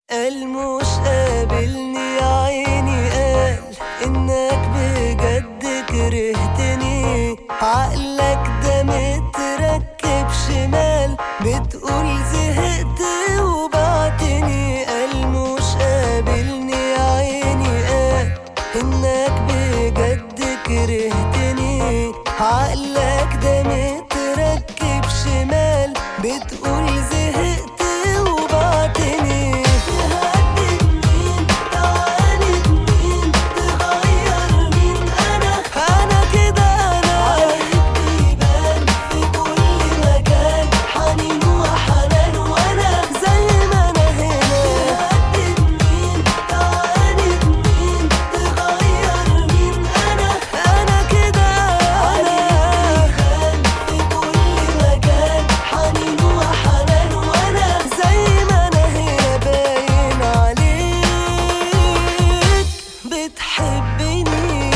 قال مش قابلني يا عيني قال انك بجد كرهتني عقلك ده متركب شمال بتقول زهقت وبعتني قال مش قابلني يا عيني قال انك بجد كرهتني عقلك ده متركب شمال بتقول زهقت وبعتني تهدد مين تعاند مين تغير مين انا انا كده انا عليك بيبان في كل مكان حنين وحنان وانا زي ما انا هنا تهدد مين تعاند مين تغير مين انا انا كده انا في كل مكان حنين وحنان وانا زي ما انا هنا باين عليك بتحبني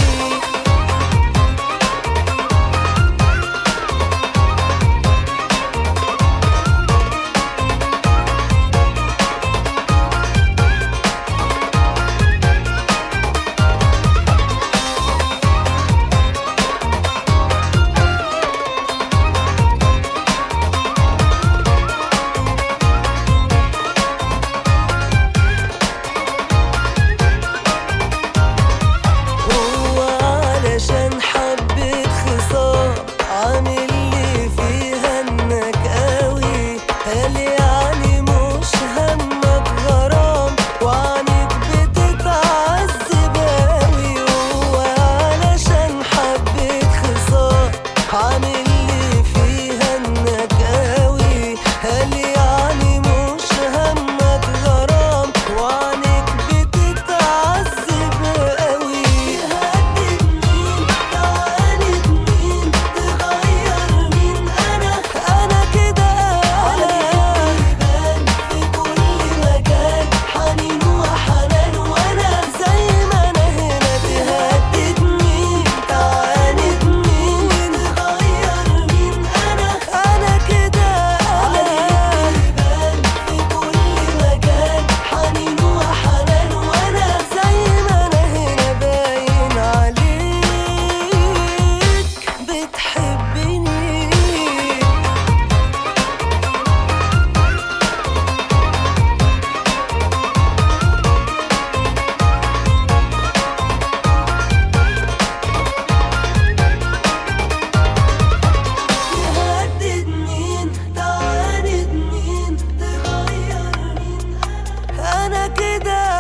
هو علشان حبة خصام عامل لي فيها انك قوي قال يعني مش همك غرام وعنك بتتعذب قوي هو علشان حبة خصام عامل لي فيها انك قوي قال يعني مش همك غرام وعنك بتتعذب قوي تهدد مين تعاند مين تغير مين انا انا كده انا بيبان في كل مكان حنين وحنان وانا زي ما انا هنا تهدد مين تعاند مين تغير مين انا انا كده انا بيبان في كل مكان حنين وحنان وانا زي ما انا هنا باين عليك بتحبني تهدد مين تعاند مين تغير مين انا انا كده